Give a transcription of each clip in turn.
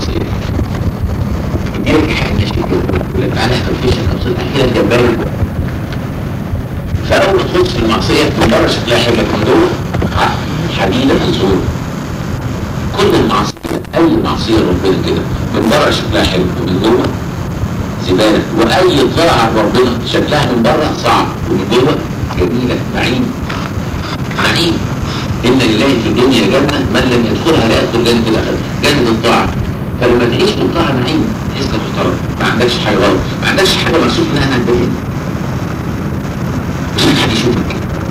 المعصيه يديلك حاجه ماشي كده يقول لك تعالى فرفشك او صدق كده جبان فاول ما تخش في المعصيه من بره شكلها حلو لكن جوه حديده منصوره كل المعصيه اي معصيه ربنا كده من بره شكلها حلو ومن جوه زباله واي طاعه ربنا شكلها من بره صعب ومن جوه جميله نعيم نعيم ان لله في الدنيا جنه من لم يدخلها لا يدخل جنه الاخره جنه الطاعه فلما تعيش بالطاعه نعيم تحس انك محترم ما عندكش حاجه غلط ما عندكش حاجه مرسوم منها انها تبين مش حد يشوفك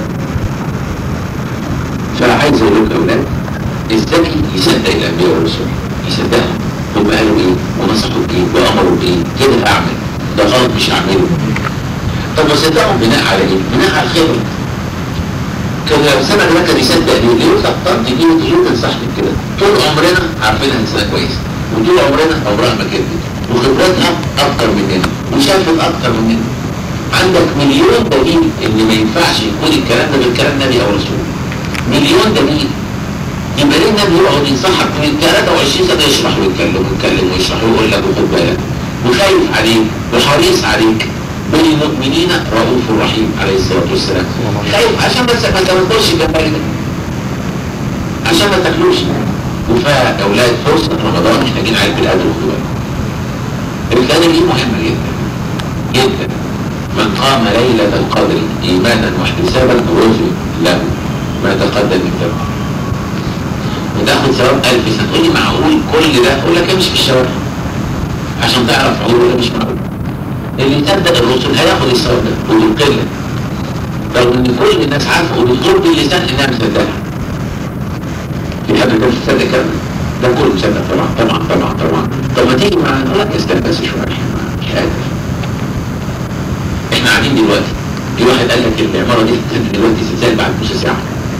فعايز اقول لكم يا اولاد الذكي يصدق الانبياء والرسل يصدقهم هم قالوا ايه ونصحوا بايه وامروا بايه كده اعمل ده غلط مش هعمله طب وصدقهم بناء على ايه؟ بناء على الخبره كان سنة ده كان يصدق ليه؟ ليه خطرت دي ودي تنصحني كده طول عمرنا عارفينها انسانه كويسه وطول عمرنا عمرها ما كذبت وخبرتها اكتر مننا وشافت اكتر مننا عندك مليون دليل ان ما ينفعش يكون الكلام ده بالكلام نبي او رسول مليون دليل يبقى ليه النبي يقعد ينصحك من 23 سنه يشرح ويتكلم ويتكلم ويشرح ويقول لك وخد بالك وخايف عليك وحريص عليك بالمؤمنين رؤوف رحيم عليه الصلاه والسلام خايف عشان بس ما تاكلش جنبك عشان ما تاكلوش وفاء اولاد فرصه رمضان احنا جينا عيد بالقدر وخدوا بالك القدر دي مهمه جدا جدا من قام ليلة القدر إيمانا واحتسابا غفر له ما تقدم من ذنبه وتاخد ثواب ألف سنة تقول لي معقول كل ده أقول لك امشي في الشوارع عشان تعرف معقول ولا مش معقول اللي يصدق الرسل هياخد الثواب ده وبالقلة رغم ان كل الناس عارفه وبالقرب اللسان انها مصدقها في حد كان مصدق كده ده كله مصدق طبعا طبعا طبعا طبعا طب ما تيجي معانا اقول لك استنى بس شويه مش قادر احنا قاعدين دلوقتي في واحد قال لك العماره دي هتنزل دلوقتي زلزال بعد نص ساعه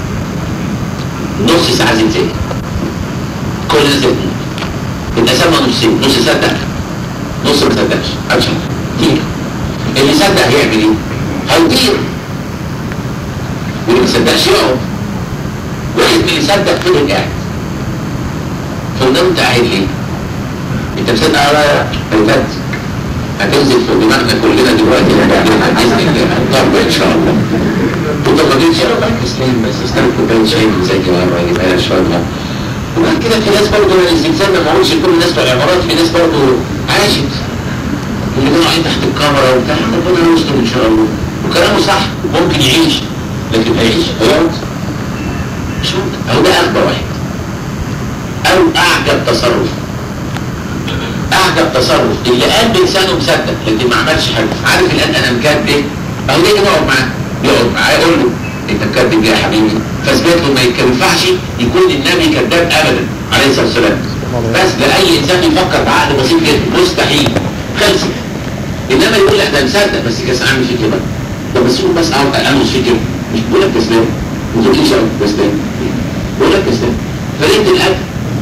نص ساعه زلزال كل الناس هتموت اتقسمنا نصين نص صدق نص ما صدقش عشان كتير اللي صدق هيعمل ايه؟ هيطير واللي ما صدقش يقعد واحد من اللي صدق فضل قاعد فقلنا له انت قاعد ليه؟ انت مصدق على هيبات هتنزل في دماغنا كلنا دلوقتي هنعملها باذن الله ضربه ان شاء الله وطب ما جيتش انا تسليم بس استنى كوبايه شاي من زي ورا يبقى لها شويه وبعد كده في ناس برضه من الزلزال ما معقولش كل الناس بتوع العمارات في ناس برضه عاشت اللي كانوا قاعدين تحت الكاميرا وبتاع ربنا يستر ان شاء الله وكلامه صح ممكن يعيش لكن هيعيش هيقعد مش ممكن اهو ده اغبى واحد او اعجب تصرف اعجب تصرف اللي قال بلسانه مصدق لكن ما عملش حاجه عارف الان انا مكذب ايه؟ اهو يجي يقعد معاه يقعد معاه يقول له انت مكذب ليه يا حبيبي؟ فاثبت له ما ينفعش يكون النبي كذاب ابدا عليه الصلاه والسلام بس لاي انسان يفكر بعقل بسيط جدا مستحيل خلصت انما يقول لك ده مصدق بس كاس اعمل فيه كده طب بس قول بس اقعد انقص فيه كده مش بقول لك كسبان ما تقوليش اقعد كسبان بقول لك كسبان فريق الاكل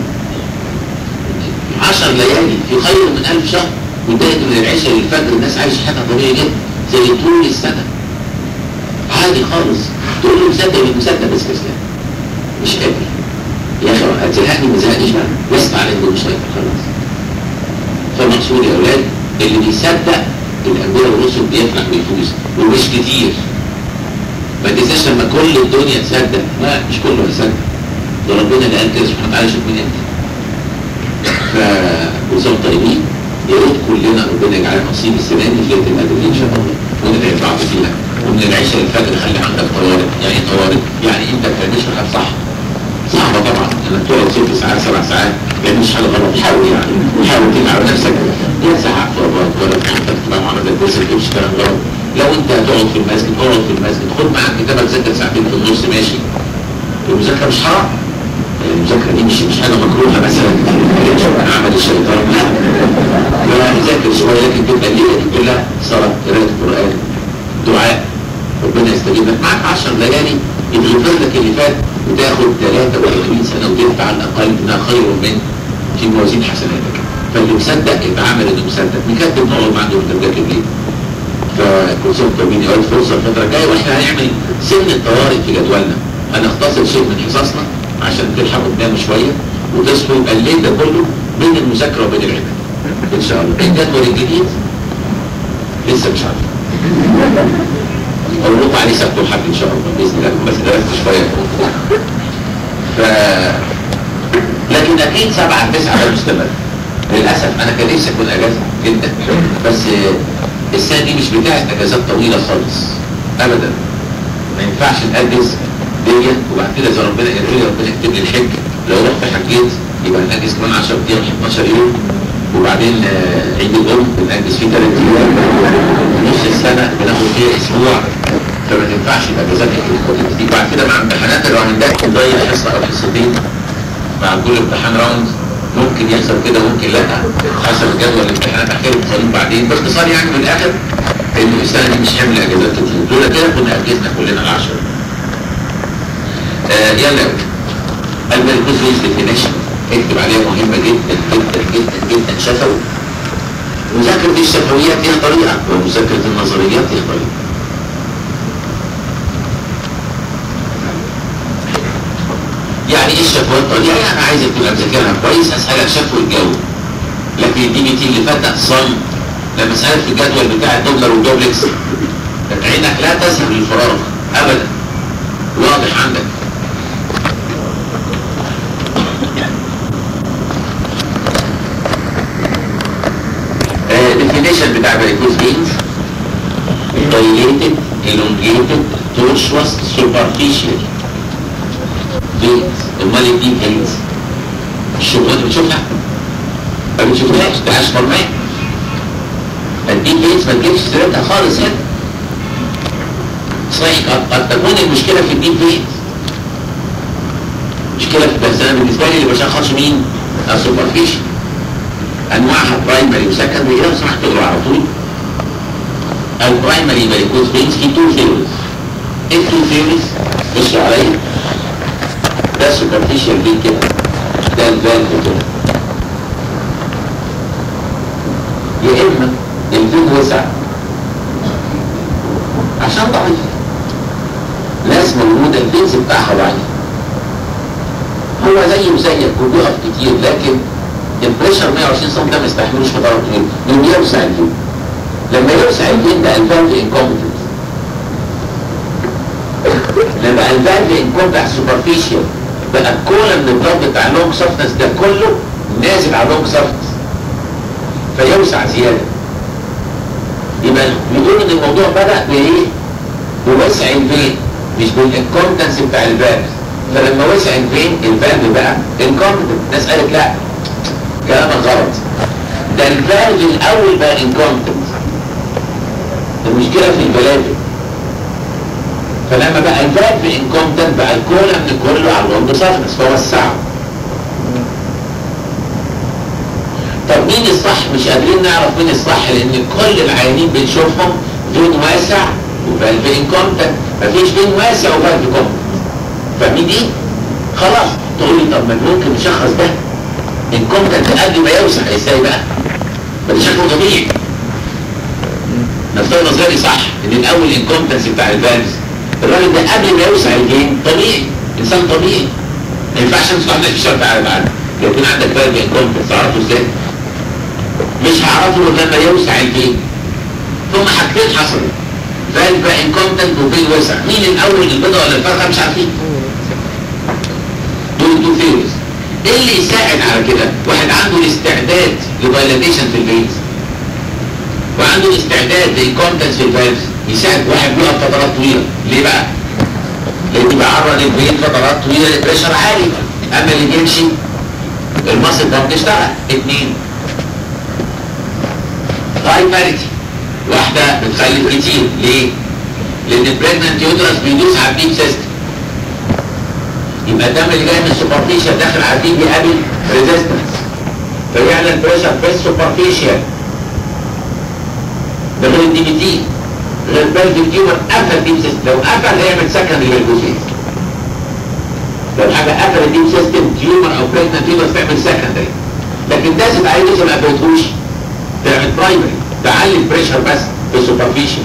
عشر ليالي في خير من ألف شهر وانتهت من العشاء للفجر الناس عايشة حياتها طبيعية جدا زي طول السنة عادي خالص تقول له مصدق مش مصدق بس كسلان مش قادر يا اخي هتزهقني ما زهقنيش بقى يسمع لانه مش قادر خلاص فالمقصود يا اولاد اللي بيصدق الانبياء والرسل بيفرح ويفوز ومش كتير ما تنساش لما كل الدنيا تصدق لا مش كله هيصدق ده ربنا اللي قال كده سبحانه وتعالى شوف مين انت فوزارة طيبين يا ريت كلنا ربنا يجعلنا نصيب السنة دي في ليلة القدر دي ان شاء الله وندعي بعض فيها ومن العشاء للفجر خلي عندك طوارئ يعني ايه طوارئ؟ يعني انت ما بتعملش حاجة صح صعبة طبعا انك تقعد ست ساعات سبع ساعات ما تعملش حاجة غلط حاول يعني حاول تلعب نفسك لا تزعق باباك ولا تحطك تنام على الكرسي ما تجيبش كلام غلط لو انت هتقعد في المسجد اقعد في المسجد خد معاك كتابك ذاكر ساعتين في النص ماشي المذاكرة مش حرام المذاكرة دي مش مش حاجة مكروهة مثلا عمل الشيطان لا لا ذاكر شوية لكن تبقى الليلة دي كلها صلاة قراءة القرآن دعاء ربنا يستجيب لك معاك 10 ليالي يتغفر لك اللي فات وتاخد 43 سنة وتدفع على الأقل إنها خير من في موازين حسناتك فاللي مصدق يتعامل إنه مصدق نكتب نقعد معاه وأنت بتذاكر ليه فكل سنة طيبين يا ولد فرصة الفترة الجاية وإحنا هنعمل سن الطوارئ في جدولنا هنختصر شيء من حصصنا عشان تلحقوا تناموا شوية وتصحوا يبقى الليل ده كله بين المذاكره وبين العلم ان شاء الله الجدول الجديد لسه مش عارف اقول لكم عليه سبت وحد ان شاء الله باذن الله بس درست شويه ف لكن اكيد سبعة تسعة ده مستمر للاسف انا كان نفسي اكون اجازه جدا بس السنه دي مش بتاعت اجازات طويله خالص ابدا ما ينفعش نأجز ديت وبعد كده اذا ربنا يرضى لي ربنا يكتب لي الحج لو رحت حجيت يبقى نأجز كمان 10 ايام 12 يوم وبعدين آه، عيد الام بنأجز فيه 3 ايام نص السنه بناخد فيها اسبوع فما تنفعش الاجازات دي بعد كده مع امتحانات الراوندات نضيع حصه او حصتين مع كل امتحان راوند ممكن يحصل كده ممكن لا حسب جدول الامتحانات احكي لكم قانون بعدين باختصار يعني من الاخر انه السنه دي مش هيعمل اجازات كتير دول كده كنا اجزنا كلنا العشرة آه يلا الملكوز ديفينيشن اكتب عليها مهمه جدا جدا جدا جدا شفوي مذاكره الشفويات ليها طريقه ومذاكره النظريات ليها طريقه يعني ايه الشفوي الطريقه يعني عايزك تبقى مذاكرها كويس اسالك شفوي الجو لكن الدي بي تي اللي فات صم لما اسالك في الجدول بتاع الدوبلر والدوبلكس كانت عينك لا تذهب للفراغ ابدا واضح عندك definition بتاع varicose veins dilated elongated tortuous superficial veins امال الدي veins الشغلات بتشوفها ما بتشوفهاش ده اشهر ما الدي veins ما تجيبش سيرتها خالص هنا صحيح قد, قد تكون المشكله في الدي veins مشكله في بس انا بالنسبه لي اللي بشخص مين السوبرفيشال انواعها برايمري وسكندري لو سمحت تقروا على طول البرايمري varicose veins في تو ثيوريز ايه التو ثيوريز بصوا عليا ده سوبرفيشال فين كده ده الفالف كده يا اما الفين وسع عشان ضعيف ناس موجوده الفينز بتاعها ضعيف هو زيه وزيك وبيقف كتير لكن البريشر 120 سم ده ما يستحملوش فترات طويله يوم يوسع الفين لما يوسع الفين ده الفالف انكومبتنت لما الفالف انكومبتنت سوبرفيشال بقى الكولا من الضغط بتاع اللونج سفنس ده كله نازل على اللونج سفنس فيوسع زياده يبقى بيقول ان الموضوع بدا بايه؟ بوسع الفين مش بالانكومبتنس بتاع الفالف فلما وسع الفين الفالف بقى انكومبتنت الناس قالت لا كلامك غلط ده الفالف الاول بقى انكومبتنت المشكله في الفلافل فلما بقى الفالف انكومبتنت بقى الكولا من كله على اللونج سفنس فوسعه طب مين الصح مش قادرين نعرف مين الصح لان كل العيانين بنشوفهم فين واسع وفالف انكومبتنت مفيش فين واسع وفالف كومبتنت فاهمين دي؟ خلاص تقول لي طب ما ممكن نشخص ده انكومبتنت قبل ما يوسع ازاي بقى؟ ما ده شكله طبيعي نفترض نظري صح ان الاول انكومبتنس بتاع الفالف الراجل ده قبل ما يوسع الجين طبيعي انسان طبيعي ما ينفعش انت تروح في الشرط على بعد لو يكون عندك فالف انكومبتنس تعرفه ازاي؟ مش هعرفه غير لما يوسع الجين ثم حاجتين حصلوا فالف انكومبتنت وفين وسع مين الاول البيضه ولا الفرخه مش عارفين دول تو ثيوريز ايه اللي يساعد على كده؟ واحد عنده الاستعداد لدايلاتيشن في الفينز وعنده الاستعداد للكونتنس في الفالف يساعد واحد بيقف فترات طويله ليه بقى؟ لان بيعرض الفين فترات طويله لبريشر عالي اما اللي بيمشي المصل ده بتشتغل اثنين هاي باريتي واحده بتخلف كتير ليه؟ لان البريجننت يوترس بيدوس على الديب سيستم يبقى الدم اللي جاي من السوبرفيشال داخل على الديب بيقابل ريزيستنس فيعلى البريشر في السوبرفيشال ده غير الدي بي تي غير بلف تيومر قفل ديب سيستم لو قفل هيعمل سكند للجوزيز لو حاجه قفل الديب سيستم تيومر او بريجننت تيومر تعمل سكندري لكن داست عليه لسه ما قفلتهوش تعمل برايمري تعلي البريشر بس في السوبرفيشال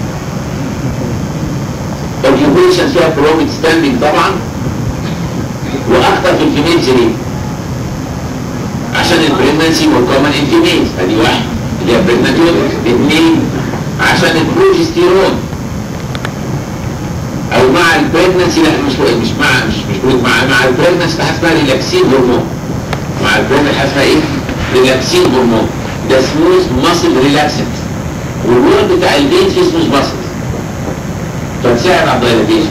اوكيوبيشن فيها بروميت ستاندنج طبعا واكتر في الفيميلز ليه؟ عشان البريجنسي وكومن انفيميلز ادي واحد اللي هي بريجناتور اثنين عشان البروجستيرون او مع البريجنسي لا مش مش مع مش مش مع مع البريجنسي حاجه اسمها ريلاكسين هرمون مع البريجنسي حاجه اسمها ايه؟ ريلاكسين هرمون ده سموث ماسل ريلاكسنت والرول بتاع البين فيه سموث ماسل فتساعد على الدايلاتيشن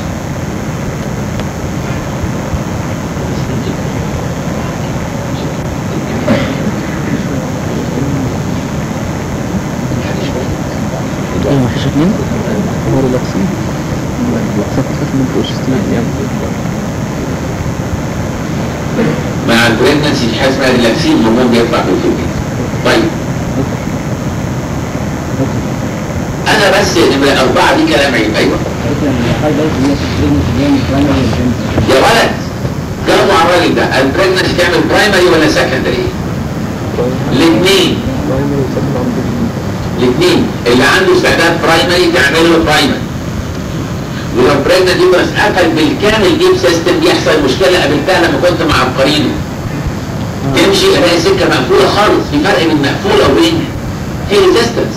ايه ما فيش اتنين هو ريلاكسين ريلاكسات خاف من بروجستين يعني مع البريجنسي في حاجه اسمها ريلاكسين هرمون بيطلع في الفيميل طيب انا بس نمرة أربعة دي كلام عيب أيوة يا ولد جاوبوا على الراجل ده البريجنسي تعمل برايمري ولا سكندري؟ الاثنين برايمري وسكند عند الاثنين اللي عنده استعداد برايمري تعمله برايمري ولو بريجننت يوترس قفل بالكامل ديب سيستم بيحصل مشكله قابلتها لما كنت مع عبقرينه تمشي الاقي سكه مقفوله خالص في فرق بين مقفوله وبين في ريزيستنس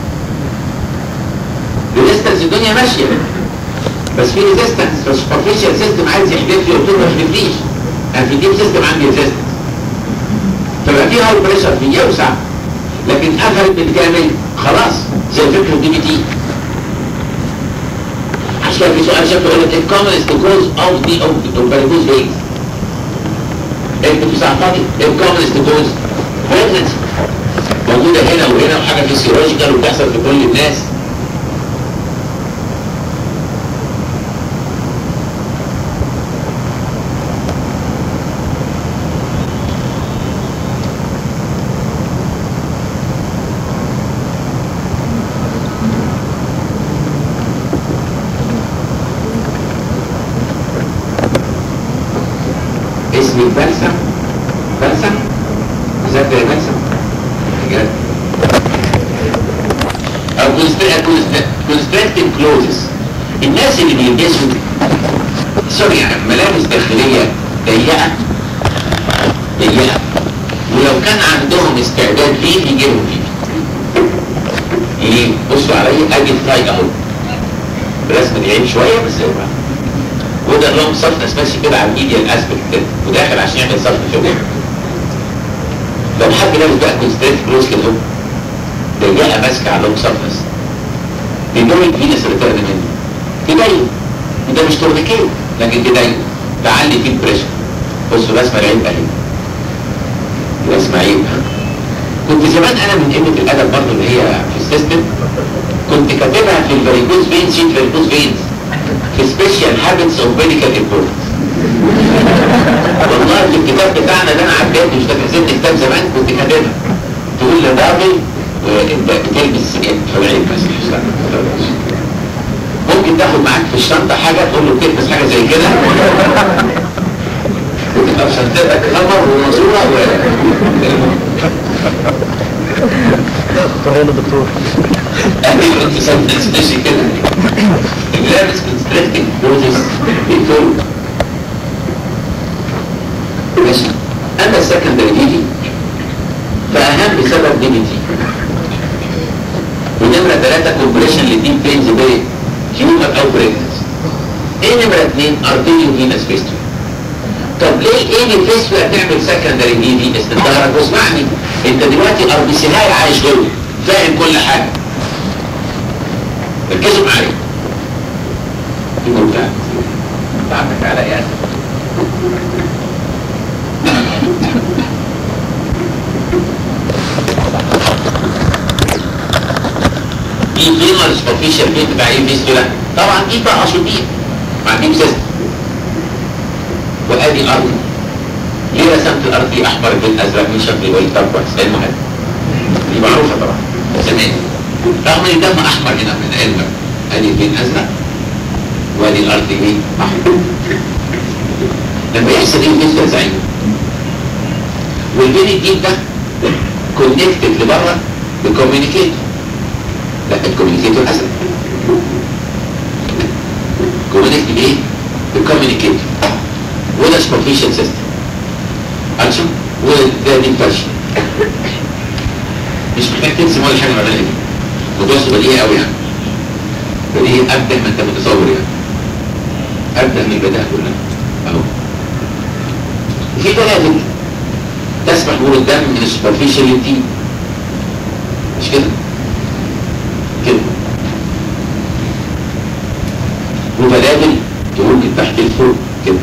ريزيستنس الدنيا ماشيه بس في ريزيستنس فالسوبرفيشال سيستم عايز يحدف لي قلت له ما تحدفليش انا في ديب سيستم عندي ريزيستنس فبقى في هاي بريشر في يوسع لكن قفلت بالكامل خلاص زي فكره دي بي تي عشان في سؤال شكله يقول لك it comes the cause of the of the of varicose veins انت في فاضي it comes the cause pregnancy موجوده هنا وهنا وحاجه فيسيولوجيكال وبتحصل في كل الناس اسمي بلسم بلسم مذاكر يا بلسم بجد او كونستراكتنج كلوزز الناس اللي بيلبسوا سوري يعني ملابس داخليه ضيقه ضيقه ولو كان عندهم استعداد ليه يجيبوا فيه ليه؟ بصوا عليا ادي الفلاي اهو رسم العين شويه بس زي ما وده اللهم صفنس ماشي كده على الايد الاسبكت كده وداخل عشان يعمل صف كده لو حد لابس بقى كونستريت كلوز كده اهو ضيقه ماسكه على اللهم صفنس بيدور الفينس اللي طلع منه تضايق وده مش تورنيكيت لكن تضايق تعلي فيه البريشر بصوا رسمه العين اهي رسمه عين كنت زمان انا من قله الادب برضه اللي هي في السيستم كنت كاتبها في الفاريكوز فين شيت فاريكوز فينز في سبيشال هابتس اوف ميديكال امبورتنس والله في الكتاب بتاعنا ده انا عديت مش فاكر ست كتاب زمان كنت كاتبها تقول للراجل وانت بتلبس فوعين بس ممكن تاخد معاك في الشنطه حاجه تقول له تلبس حاجه زي كده وتبقى في شنطتك خمر وماسوره و طريقة دكتور ايوه انت سبتنس ماشي كده لابس كونستريكتنج كلوزز بيقول ماشي اما السكندري دي دي فاهم بسبب دي بي تي ونمرة ثلاثة كومبريشن للديب فينز بين هيومر او بريجنس ايه نمرة اثنين ارتيريو فينس فيستول طب ليه ايه دي فيستول هتعمل سكندري دي دي استنتهرك واسمعني انت دلوقتي ار بي سي هاي عايش جوه فاهم كل حاجة ركزوا معايا في مرجع بعمك على يعني دي فيمر سوبرفيشال فين بتاع ايه فيستولا طبعا دي بقى اشوبين مع ديب سيستم وادي ارض ليه رسمت الارض دي احمر بالازرق من شكل الويل كويس المهم دي معروفه طبعا زمان رغم ان الدم احمر هنا من علمك ادي البين ازرق وادي الارض ايه احمر لما يحصل ايه فيستولا زعيم والبين الجديد ده كونكتد لبره بكوميونيكيتور لا الكوميونيكيتور ازرق كوميونيكت بايه؟ بالكوميونيكيتور وده سوبرفيشال سيستم عشان وده دي فرشه مش محتاج ترسم ولا حاجه ولا دي وتوصل بديهي قوي يعني بديهي ابدا ما انت متصور يعني ابدا من البدايه كلها اهو وفي دلائل تسمح مرور الدم من السوبرفيشال للدين مش كده كده وبلادل تمكن تحت الفوق كده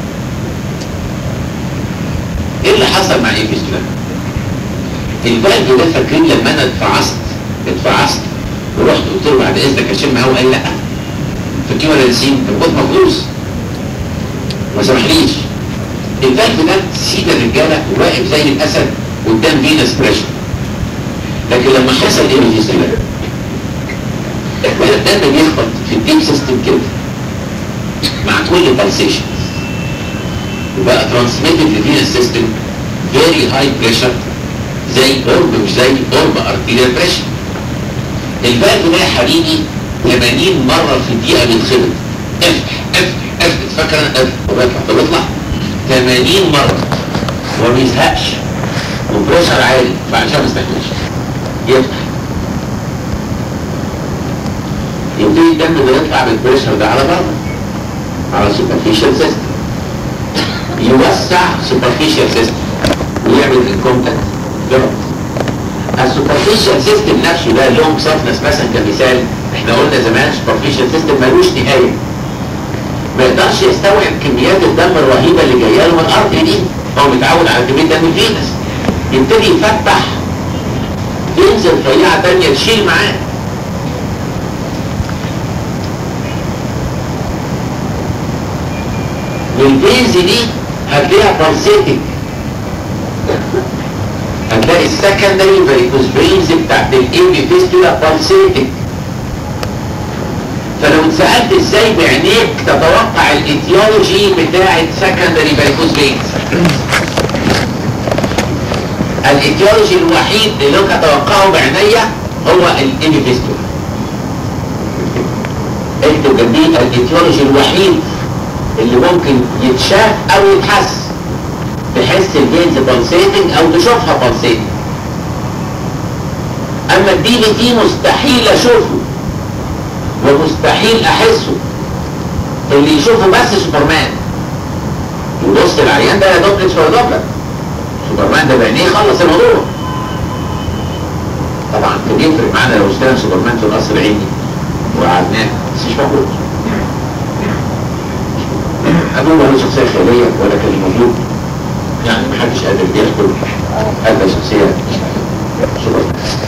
ايه اللي حصل مع ايه في السلام الفالف ده فاكرين لما انا اتفعصت اتفعصت ورحت قلت له بعد اذنك اشم هوا قال لا فاكرين ولا نسيم كان كنت مفلوس ما سمحليش الفالف ده سيد الرجاله واقف زي الاسد قدام فينس بريشر لكن لما حصل ايه في السلام الدم بيخبط في الديب سيستم كده مع كل بالسيشن وبقى ترانسميتد لفينا سيستم فيري هاي بريشر زي قرب مش زي قرب ارتيريال بريشر الفالف ده يا حبيبي 80 مره في الدقيقه بيتخبط افتح افتح افتح فاكر انا افتح طب اطلع طب اطلع 80 مره وما بيزهقش وبريشر عالي فعشان ما يستحملش يفتح يبتدي الدم ده يطلع بالبريشر ده على بره على سوبرفيشال سيستم يوسع سوبرفيشال سيستم ويعمل انكومتنت جرب السوبرفيشال سيستم نفسه ده لونج سفنس مثلا كمثال احنا قلنا زمان سوبرفيشال سيستم ملوش نهايه ما يقدرش يستوعب كميات الدم الرهيبه اللي جايه له من الارض دي هو متعود على كميه دم الفينس يبتدي يفتح ينزل رفيعه تانيه تشيل معاه والبيز دي هتلاقيها بارسيتك هتلاقي السكندري فيكوز برينز بتاعت الاي فيستولا بارسيتك فلو اتسالت ازاي بعينيك تتوقع الايتيولوجي بتاعت سكندري فيكوز برينز الايتيولوجي الوحيد اللي ممكن اتوقعه بعينيا هو الاي فيستولا اكتب جنبيه الايتيولوجي الوحيد اللي ممكن يتشاف او يتحس تحس الجينز بالسيتنج او تشوفها بالسيتنج اما الدي في تي مستحيل اشوفه ومستحيل احسه اللي يشوفه بس سوبرمان يبص العيان ده يا دوبلكس ولا دوبلكس سوبرمان ده بعينيه خلص الموضوع طبعا كان يفرق معانا لو اشتغل سوبرمان في القصر العيني وقعدناه بس مش موجود أبوه له شخصية خيالية ولا كان موجود يعني محدش قادر يدخل هذا شخصية سوبر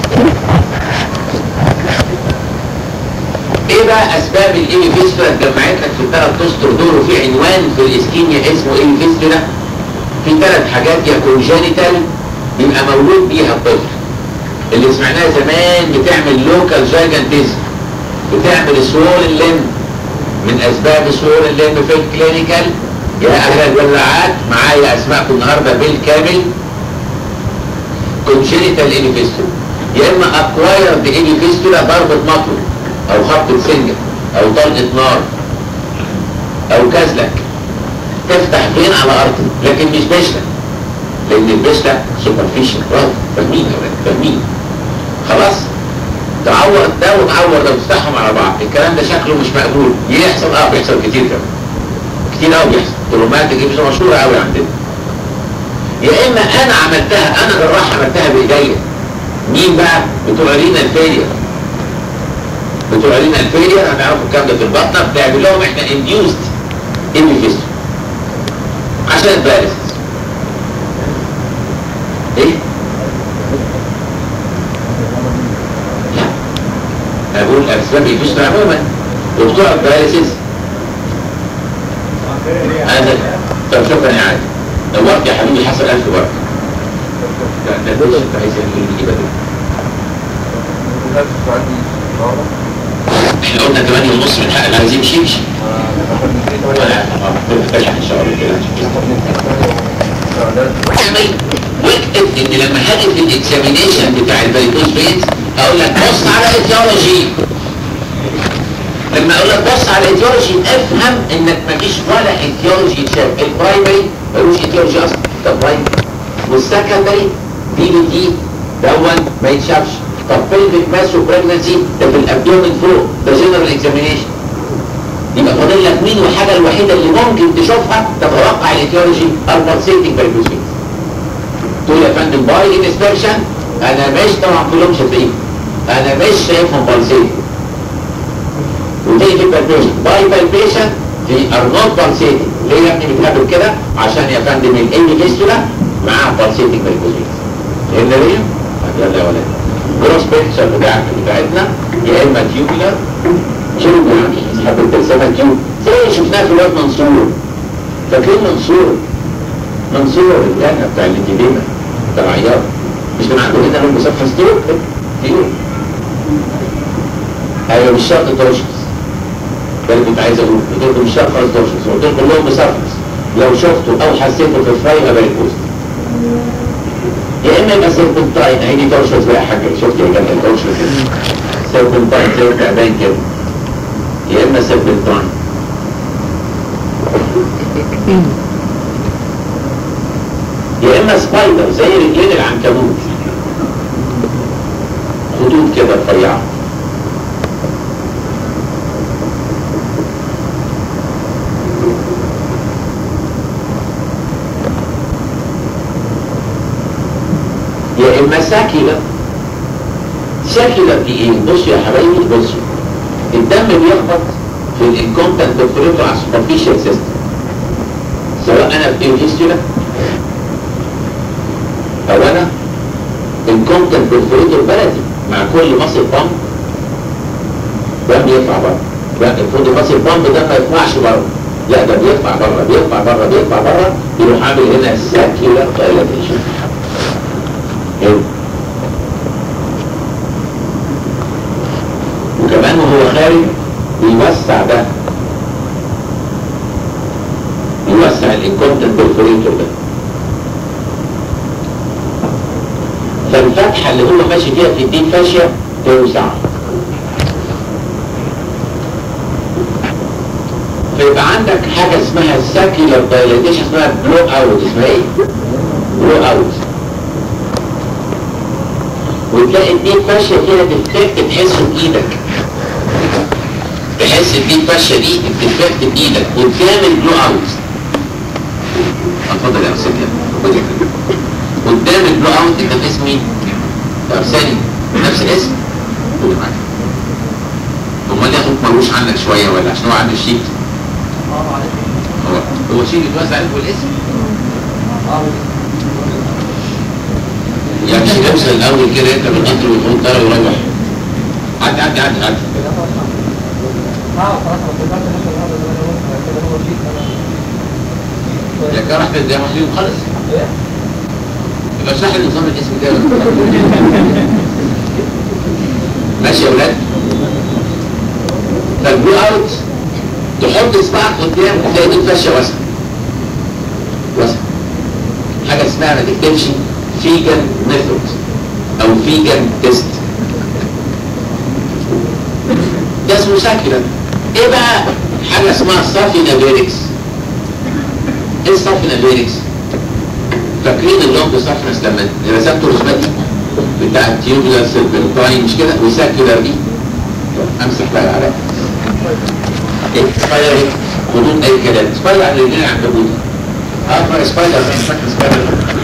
ايه بقى اسباب الاي فيستولا اتجمعت لك في الثلاث اسطر دول وفي عنوان في الاسكيميا اسمه اي فيستولا في ثلاث حاجات يا كونجينيتال بيبقى مولود بيها الطفل اللي سمعناها زمان بتعمل لوكال جايجانتيزم بتعمل سوول الليمب من اسباب سهول الليل في الكلينيكال يا اهل الولاعات معايا اسماءكم النهارده بالكامل كونجينيتال انيفيستولا يا اما اكوايرد انيفيستولا ضربه مطر او خبطه سنجه او طلقه نار او كزلك تفتح فين على ارض لكن مش بشله لان البشله سوبرفيشال برافو فاهمين يا ولاد فاهمين خلاص تعور ده وتعور ده وتفتحهم على بعض الكلام ده شكله مش مقبول يحصل اه بيحصل كتير كمان كتير قوي بيحصل تروماتيك دي مشهوره قوي عندنا يا اما انا عملتها انا جراح عملتها بايديا مين بقى بتوع رينا الفيلير بتوع رينا الفيلير هنعرفوا الكلام ده في البطنه بتعمل لهم احنا انديوست انفيستو عشان البارس ايه اقول اسباب الجسم عموما وبتوع الدايليسيس هذا طب شكرا يا علي دورت يا حبيبي حصل ألف ورق لا ده ده انت عايز يقول لي بدل احنا قلنا 8 ونص من حق اللي عايز يمشي يمشي ولا اه تفتح ان شاء الله كده اعمل واكتب ان لما هاجي في الاكزامينيشن بتاع الفيروس بيت اقول لك بص على الايتيولوجي لما اقول لك بص على الايديولوجي افهم انك مفيش ولا ايديولوجي يتشاف البرايمري ملوش ايديولوجي اصلا ده برايمري والسكندري دي بي دي دون ما يتشافش طب بيلفيك ماس وبريجنسي ده في الابدومين فوق ده جنرال اكزامينيشن يبقى فاضل لك مين الحاجه الوحيده اللي ممكن تشوفها تتوقع الايديولوجي البلسيتنج بالبوزيت تقول يا فندم باي انسبكشن انا مش طبعا كلهم شايفين انا مش شايفهم بلسيتنج وتيجي في البلبيشن باي بالبيشن في ارنولد بالسيتنج ليه يا ابني بتهبل كده عشان يا فندم الاي فيستولا معاه بالسيتنج بالبوزيت فهمنا ليه؟ طب يلا يا ولاد جروس بيكتشر بتاعتنا بتاعتنا يا اما تيوبولار تيوب يعني حابب ترسمها تيوب زي شفناها في الواد منصور فاكرين منصور منصور الجنة بتاع الانتبيمة بتاع العيار مش كان عنده هنا لون صفحة ستيوب تيوب ايوه مش شرط توشكس ده اللي كنت عايز اقوله قلت لكم مش شرط خالص توشكس قلت لكم لون مسفحس لو شفته او حسيته في الفراي يبقى باريكوز يا اما يبقى سيربنتاين اهي دي توشكس بقى يا حاجه شفت يا جماعه توشكس سيربنتاين زي التعبان كده يا اما سيربنتاين يا اما سبايدر زي رجلين العنكبوت خطوط كده رفيعه يا اما ساكلة ساكلة دي ايه بصوا يا حبايبي بصوا الدم بيخبط في الانكومتنت بريفرال على السوبرفيشال سيستم سواء انا في الهيستولا او انا انكومتنت بريفريتور بلدي مع كل مصر بامب دم يطلع بره لا المفروض المصر بامب ده ما يطلعش بره لا ده بيطلع بره بيطلع بره بيطلع بره يروح عامل هنا ساكيولار دايلاتيشن حلو وكمان وهو خارج بيوسع ده بيوسع الانكونتنت بالفريتور ده فالفتحة اللي هو ماشي فيها في الدين فاشية توسع فيبقى عندك حاجة اسمها ساكيولار دايلاتيشن اسمها بلو اوت اسمها ايه؟ بلو اوت وتلاقي الدين فاشية فيها ديفكت تحسه بايدك تحس الدين فاشية دي الديفكت بايدك وتعمل بلو اوت اتفضل يا استاذ خد قدام البلو اوت انت في اسمي طب ثاني نفس الاسم خد معاك امال ليه اخوك ملوش عنك شويه ولا عشان هو عنده الشيك هو هو شيك اتوزع عليك بالاسم يعني مش نوصل الاول كده انت بالقطر وتقول ترى ويروح عدي عدي عدي عدي يا كده رحت زي ما فيهم خالص يبقى اشرح لي نظام الاسم ده ماشي يا ولاد فالبلو اوت تحط اصبعك قدام تلاقي دي فشه واسعه واسعه حاجه اسمها ما تكتبش فيجن ميثود او فيجن تيست ده اسمه ساكيولار ايه بقى حاجه اسمها صافي نافيريكس ايه الصافي نافيريكس فاكرين اللونج سافنس لما رسمته رسمتي بتاع التيوبولار سيربنتاين مش كده وساكيولار دي امسح بقى على ايه سبايدر خدود اي كلام سبايدر على رجلين عنكبوت اه سبايدر مش فاكر سبايدر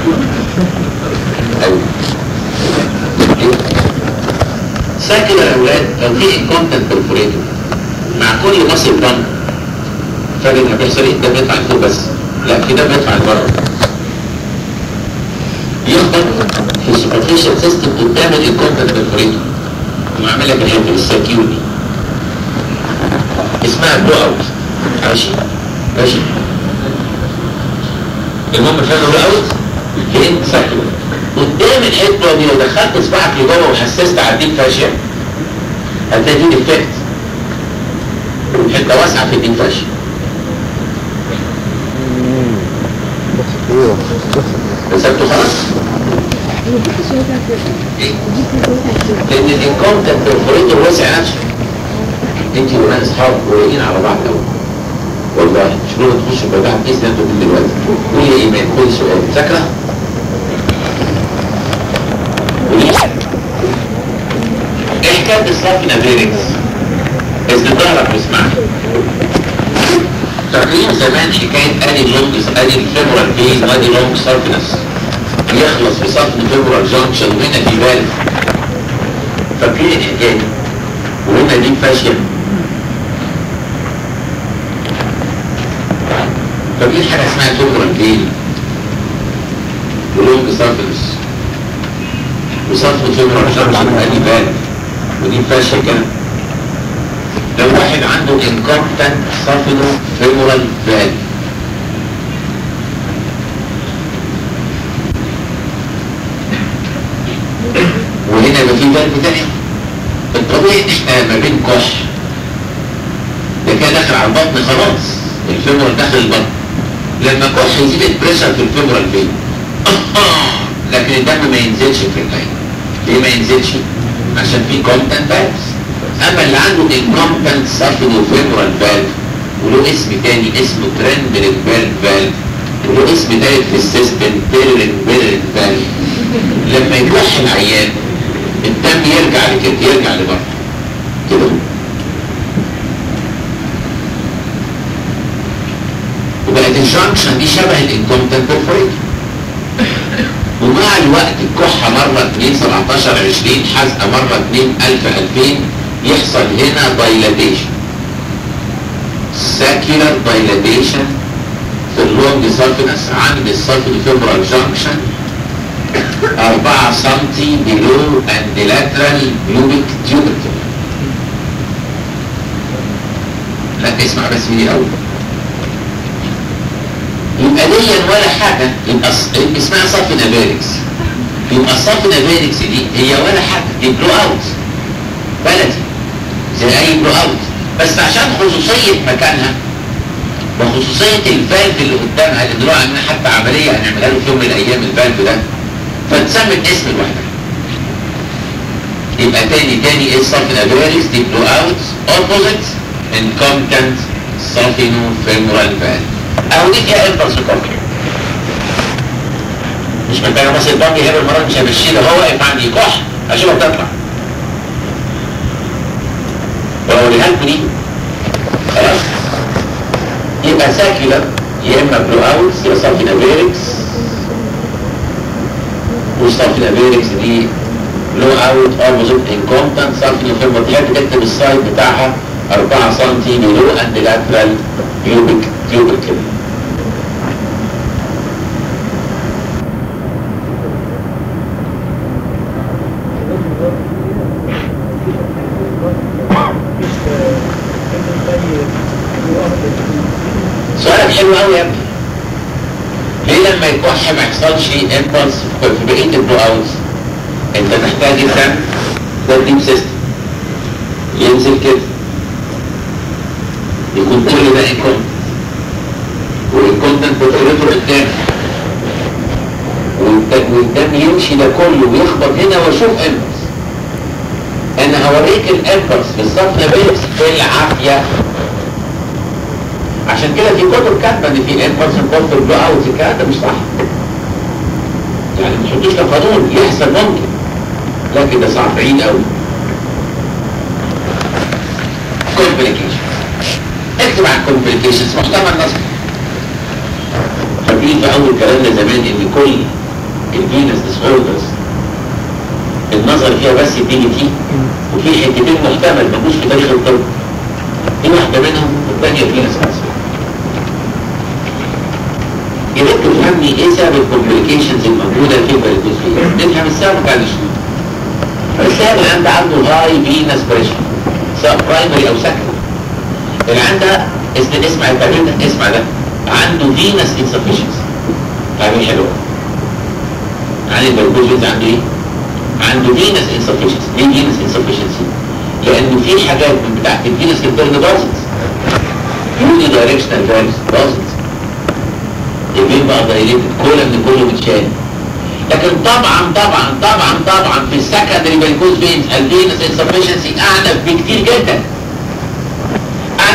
أوي. إيه؟ ساكيولار يا اولاد لو في انكونتنت برفوريتور مع كل مصر بامب فاكر ان بيحصل ايه ده بيطلع لفوق بس لا في ده بيطلع لبره يخبط في السوبرفيشال سيستم قدام الكونتنت بالفريتو ويعمل لك الحته الساكيو دي اسمها بلو اوت ماشي ماشي المهم فاهم بلو اوت فين ساكيو قدام الحته دي لو دخلت صباعك لجوه وحسست على الديك فاشيا هتلاقي دي ديفكت حته واسعه في الديك فاشيا رسمته خلاص لان الانكونتنت برفوريتور وسع نفسه انت وانا اصحاب قريبين على بعض قوي والله مش كل ما تخش بتاع كيس ده انتوا كل دلوقتي قول يا ايمان خد سؤال فاكره؟ قولي ايه حكايه الصافي نافيركس؟ اذن ظهرك واسمعني فاكرين زمان حكايه ادي اللونج ادي الفيبرال فين وادي لونج سارفنس يخلص في صفن فيبرال جانكشن وهنا في بالف فاكرين الحكايه دي؟ وهنا دي فاشيه ففي حاجة اسمها توبرال فين ولونج سارفنس وصفن فيبرال جانكشن وادي بالف ودي فاشيه كده لو واحد عنده incompetent صافنو femoral valve وهنا يبقى في فالف تاني الطبيعي ان احنا ما بين كح ده كده داخل على البطن خلاص الفيمورال داخل البطن لما كح يزيد البريشر في الفيمورال فين لكن الدم ما ينزلش في العين ليه ما ينزلش؟ عشان في كونتنت فالفز اما اللي عنده انكومبتنت سافينو فيمورال فالف وله اسم تاني اسمه ترندرين فالف فالف وله اسم تالت في السيستم تيرين فيرين فالف لما يكح العيان الدم يرجع لكده يرجع لبره كده وبقت الجانكشن دي شبه الانكومبتنت بيرفوريت ومع الوقت الكحة مرة 2 17 20 حزقة مرة 2 1000 2000 يحصل هنا دايلاتيشن ساكيولار دايلاتيشن في اللونج سالفنس عند السالفن فيبرال جانكشن 4 سم below and lateral pubic tubercle لا اسمع بس مني اول يبقى دي ولا حاجة يبقى ص- اسمها صف نافيركس يبقى الصف نافيركس دي هي ولا حاجة دي بلو اوت بلدي زي اي بلو اوت بس عشان خصوصية مكانها وخصوصية الفالف اللي قدامها اللي دلوقتي عندنا حتى عملية هنعملها له في يوم من الايام الفالف ده فتسمت اسم لوحدها يبقى تاني تاني ايه الصف نافيركس دي بلو اوت اوبوزيت انكومتنت صافينو فيمورال فالف اهو دي فيها امبلس كومبلي مش محتاجه بس البنك هنا المره مش همشيه ده هو واقف عندي كح اشوفها بتطلع واوريها لكم دي خلاص يبقى ساكيولر يا اما بلو اوت يا صافي نافيركس وصافي نافيركس دي بلو اوت اوبوزيت انكومبتنت صافي نافيركس تحب تكتب السايد بتاعها 4 سم بلو اند لاترال بيوبك بيوبك سؤالك حلو قوي يا ابني ليه لما يكح ما يحصلش امبلس في بقيه البلو اوتس انت محتاج الدم ده الديب سيستم ينزل كده يكون كل ده انكم والكونتنت بتقريته قدام والد- والدم يمشي ده كله ويخبط هنا واشوف امبلس انا هوريك الامبلس في الصف نابلس بالعافيه عشان كده في كتب كاتبه ان في امبلس انفولد بلو اوت الكلام ده مش صح يعني ما تحطوش ده قانون يحصل ممكن لكن ده صعب بعيد قوي كومبليكيشن اكتب عن كومبليكيشنز محتمل نصب فاكرين في اول كلامنا زمان ان كل الفينس ديسوردرز النظر فيها بس بيجي فيه وفي حتتين محتمل مجوش في تاريخ الطب دي واحده منهم والثانيه فينس كانسر يا ريت تفهمني ايه سبب الكومبليكيشنز الموجوده في الفيروس نفهم السبب بعد شويه السبب اللي عنده عنده هاي فينس بريشر سواء برايمري او سكندري اللي عنده اسم اسمع التعبير ده اسمع ده عنده فينس انسفشنسي تعبير حلو عن البرجوز عنده ايه؟ عنده فينس انسفشنسي ليه فينس انسفشنسي؟ لانه في حاجات من بتاعت الفينس كتير باظت يوني دايركشنال فالفز باظت البين بقى دايليتد كل من كله متشال لكن طبعا طبعا طبعا طبعا في السكندري فالكوز فينز الفينس انسفشنسي اعنف بكتير جدا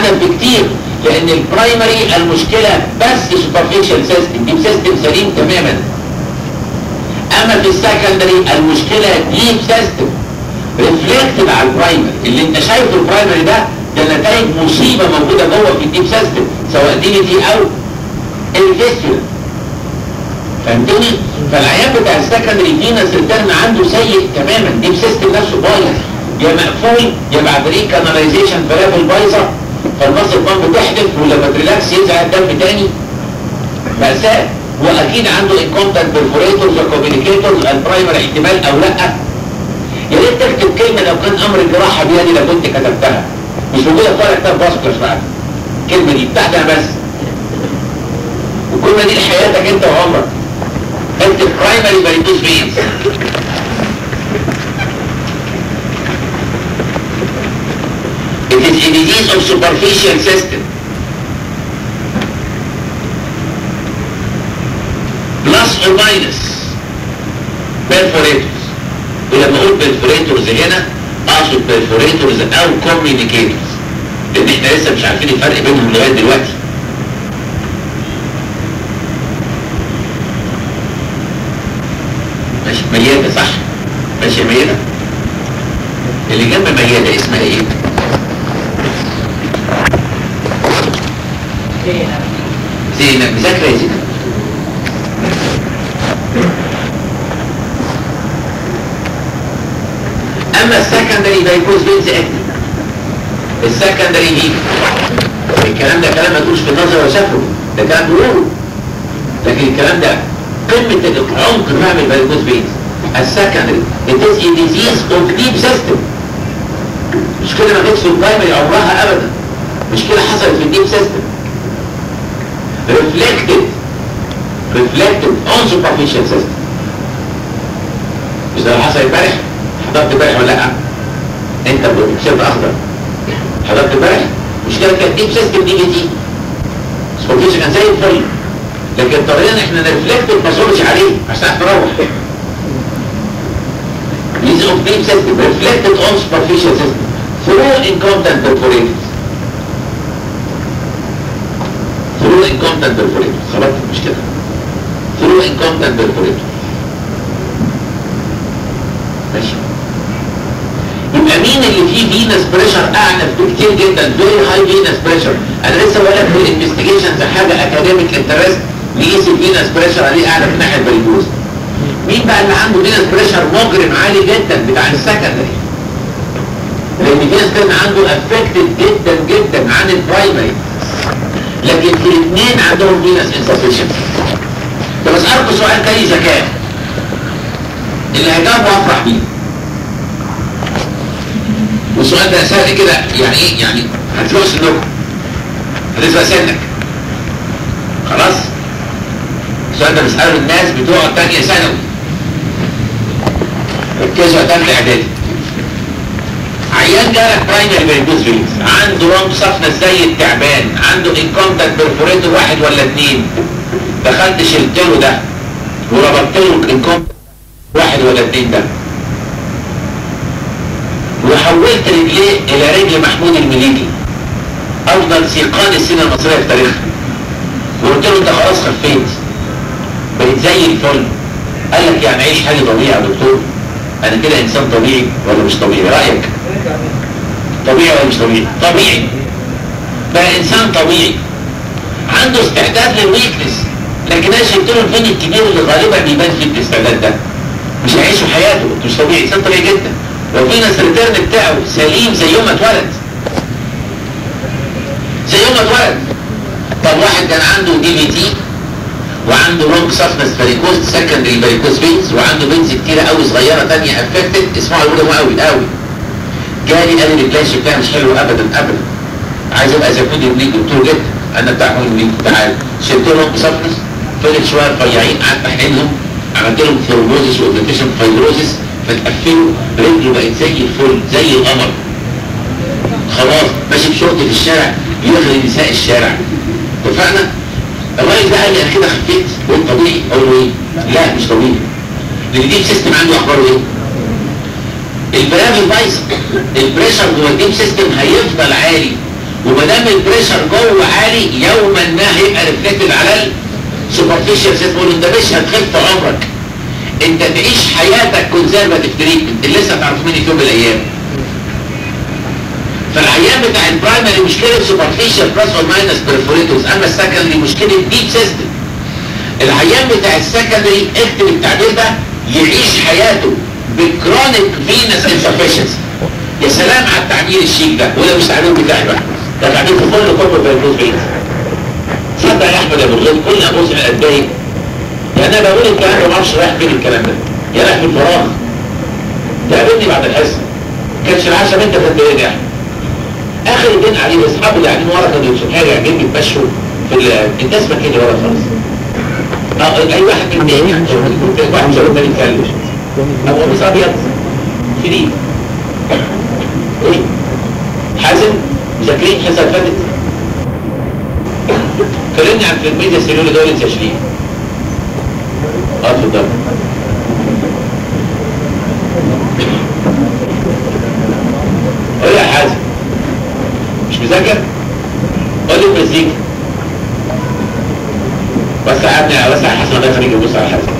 انف بكتير لان البرايمري المشكله بس سوبرفيشال سيستم ديب سيستم سليم تماما اما في السكندري المشكله ديب سيستم ريفلكتد على البرايمري اللي انت شايفه البرايمري ده ده نتائج مصيبه موجوده جوه في الديب سيستم سواء دي دي او الفيستولا فهمتني؟ فالعيان بتاع السكندري فينس ريتيرن عنده سيء تماما ديب سيستم نفسه بايظ يا مقفول يا بعد ري كاناليزيشن فلافل بايظه فالمصل بامب بتحدف ولما تريلاكس ينزع الدم تاني مأساة واكيد عنده انكونتنت برفوريتورز وكوميونيكيتورز البرايمر احتمال او لا يا ريت تكتب كلمه لو كان امر الجراحه بيدي لو كنت كتبتها مش موجوده في ولا كتاب باسكرز بقى الكلمه دي بتاعتها بس والكلمه دي لحياتك انت وعمرك اكتب برايمري باريتوس فينز It is a disease of superficial system. Plus or minus perforators. ولما اقول perforators هنا اقصد perforators او communicators. لان احنا لسه مش عارفين الفرق بينهم لغايه دلوقتي. ماشي ميادة صح؟ ماشي يا ميادة؟ اللي جنب ميادة اسمها ايه؟ زينب مذاكرة يا زينب اما السكندري ده يكون فينز اكتف السكندري دي الكلام ده كلام ما تقولش في النظر ولا شافه ده كلام بيقوله لكن الكلام ده قمة العمق فهم الفاريكوز فينز السكندري it is a disease of deep system مش كده ما جتش في البرايمري عمرها ابدا مش كده حصلت في الديب سيستم reflected reflected on superficial system مش ده اللي حصل امبارح حضرت امبارح ولا لا انت بتشرب اخضر حضرت امبارح مش كده كانت ديب سيستم دي بي تي سبورتيشن كان زي الفل لكن اضطرينا احنا نرفلكت ما نصورش عليه عشان نروح These of deep system reflected on superficial system through incompetent perforators through incompetent perforators خلاص مش كده through incompetent perforators ماشي يبقى مين اللي فيه فينس بريشر اعنف بكتير جدا فيري هاي فينس بريشر انا لسه بقول لك في الانفستيجيشنز حاجه اكاديميك انترست نقيس الفينس بريشر عليه اعلى من ناحيه البريكوز مين بقى اللي عنده فينس بريشر مجرم عالي جدا بتاع السكندري لان فينس كان عنده افكتد جدا جدا عن البرايمري لكن في الاثنين عندهم فينس انسفيشن طب اسالكم سؤال تاني ذكاء اللي هجاوبه افرح بيه والسؤال ده سهل كده يعني ايه يعني هتفوق سنكم هتسبق سنك خلاص السؤال ده بسأله الناس بتوع تانية ثانوي ركزوا تانية اعدادي عيان جالك برايمري بريدوز فيلز عنده رمب صفنة زي التعبان عنده انكونتاكت برفوريتور واحد ولا اتنين دخلت شلت له ده وربطت له الانكونتاكت واحد ولا اتنين ده وحولت رجليه الى رجل محمود المليكي افضل سيقان السينما المصريه في تاريخها وقلت له انت خلاص خفيت بقيت زي الفل قال لك يعني عيش حاجه طبيعي يا دكتور انا كده انسان طبيعي ولا مش طبيعي رايك طبيعي ولا مش طبيعي طبيعي بقى انسان طبيعي عنده استعداد للويكنس لكن انا شلت له الفين الكبير اللي غالبا بيبان فيه الاستعداد ده مش هيعيشوا حياته مش طبيعي انسان طبيعي جدا لو في ناس الريتيرن بتاعه سليم زي يوم ما اتولد زي يوم ما اتولد طب واحد كان عنده دي في تي وعنده لونج سفنس فاريكوز سكندري فاريكوز فينز وعنده بنز كتيرة قوي صغيرة تانية افكتد اسمعوا يقولوا قوي قوي جالي قال لي الفلاش بتاعي مش حلو ابدا ابدا عايز ابقى زي كود ابني دكتور جدا انا بتاع كود ابني تعال شلت لهم سفنس فضل شويه رفيعين قعدت احقنهم عملت لهم ثرومبوزيس واوبليتيشن فايبروزيس فتقفلوا رجله بقت زي الفل زي القمر خلاص ماشي بشورت في الشارع يغري نساء الشارع اتفقنا؟ الراجل ده قال لي انا كده خفيت قلت طبيعي اقول له ايه؟ لا مش طبيعي لان ديب سيستم عنده اخباره ايه؟ البرامج بايظه البريشر جوه الديب سيستم هيفضل عالي وما دام البريشر جوه عالي يوما ما هيبقى ريفلكتد على السوبرفيشال سيستم انت مش هتخف عمرك انت تعيش حياتك كونزرفاتيف تريتمنت اللي لسه هتعرفوا مني في يوم من الايام فالعيان بتاع البرايمري مشكله سوبرفيشال بلس اور ماينس بريفوريتوس اما السكندري مشكله ديب سيستم العيان بتاع السكندري اكتب التعبير ده يعيش حياته بكرونيك فينس انسفشنسي يا سلام على التعبير الشيك ده وده مش تعبير بتاعي بقى ده تعبير في كل كتب فيروس فينس صدق يا احمد يا ابو الغيب كل ابوس من اتضايق يعني انا بقول الكلام ده ما اعرفش رايح فين الكلام ده يا رايح في الفراغ تقابلني بعد الحصه كانش العشاء انت تتضايق يا احمد اخر الدين عليه اصحابه اللي قاعدين ورا كانوا يمسكوا حاجه قاعدين بيتمشوا في ال- الناس مكاني ورا خالص اه اي واحد من الناس واحد مش هيقدر يتكلم ابو قميص ابيض شديد ايه حازم مذاكرين حصه اللي فاتت كلمني عن الميديا سيلولي دول يا شريف اه اتفضل قول يا حازم مش مذاكر قول لي المزيكا وسع يا ابني وسع يا حسن الله يخليك بص على حازم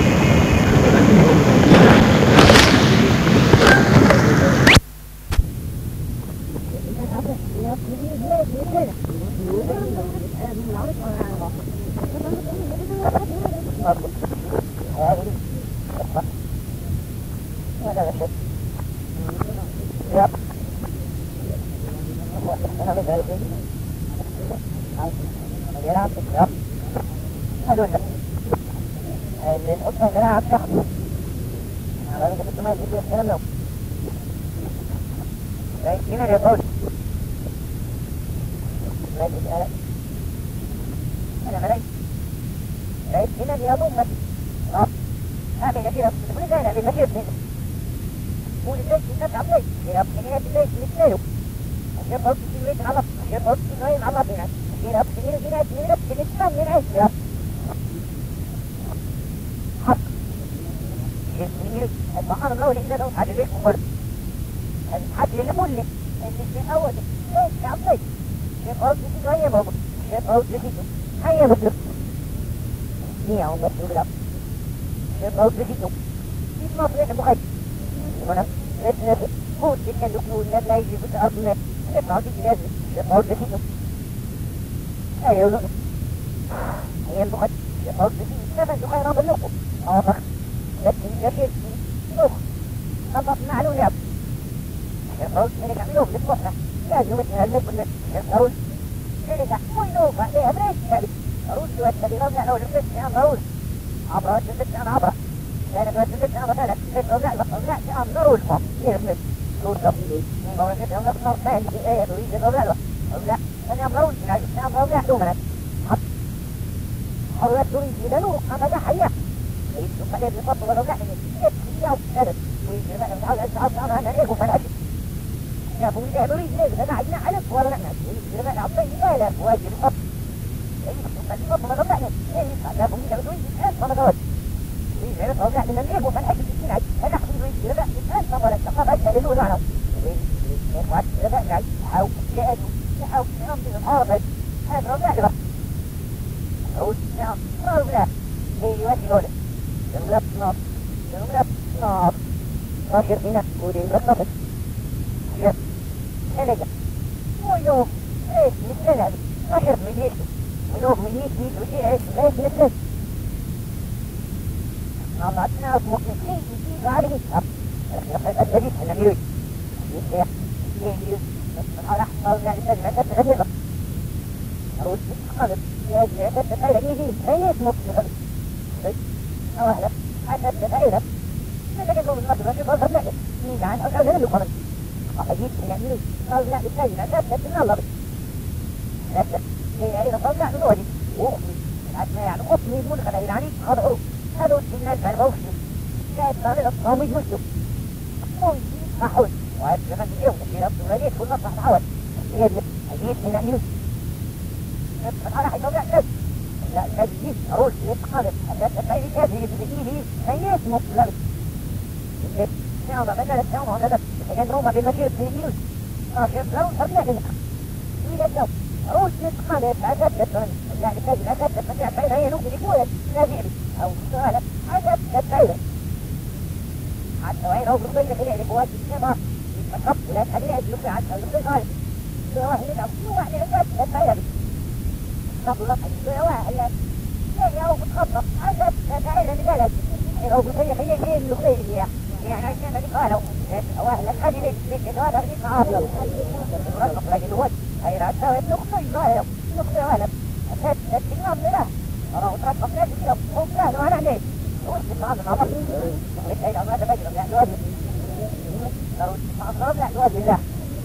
حتى وين هو كل كده اللي هو السماء يتقف ولا تخليه يجلس على الأرض واحد يلعب واحد يلعب تخيل خطلق واحد يا هو بتخطط عشان تخيل البلد لو بخيل خيل خيل الخيل يعني عشان قالوا واحد الخليل اللي هذا اللي قالوا رقم لكن هو هي رأسه النقطة يقال نقطة ولا أسد الإمام له أرى رقم لكن كده هو كان أنا ليه هو استقام الأمر إذا ما تبجر لا نواد لو استقام لا نواد الله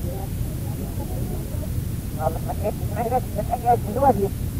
والله ما كيف ما بس تتأكد من نواد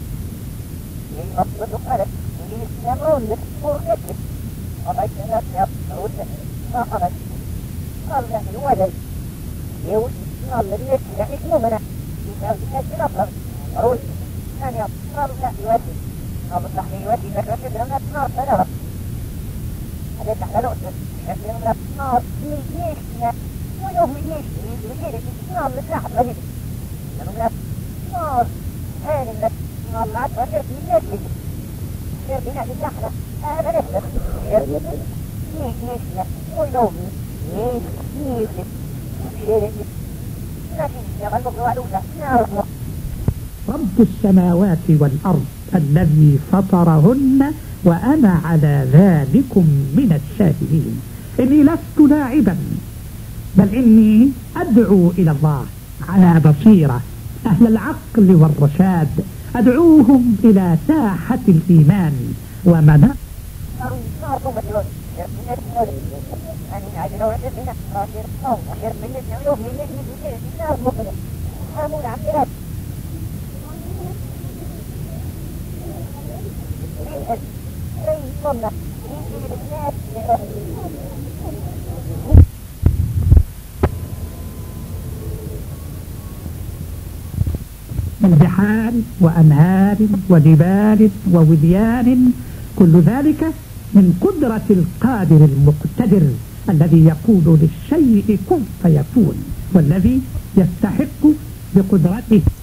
يقصد قلب يستمرون للصور كتب وضعت الناس يصرون ما خرج قال له الولد يوش قال له ليش يعني مؤمنة يساوي كثير أفضل روش كان قال لا يودي قال له يودي لك رشد لنا نار ثلاثة هذا تحت نقطة لنا نار ميشنا ويوم ميشنا وكيف نار لسلاح رجل لأنه نار هذا الناس نار لا تفكر في ميشنا كيف بنا في الزحمة هذا نفسه كيف ميشنا ويوم رب السماوات والأرض الذي فطرهن وأنا على ذلكم من الشاهدين إني لست لاعبا بل إني أدعو إلى الله على بصيرة أهل العقل والرشاد أدعوهم إلى ساحة الإيمان ومنع من بحار وأنهار وجبال ووديان كل ذلك من قدرة القادر المقتدر الذي يقول للشيء كن فيكون والذي يستحق بقدرته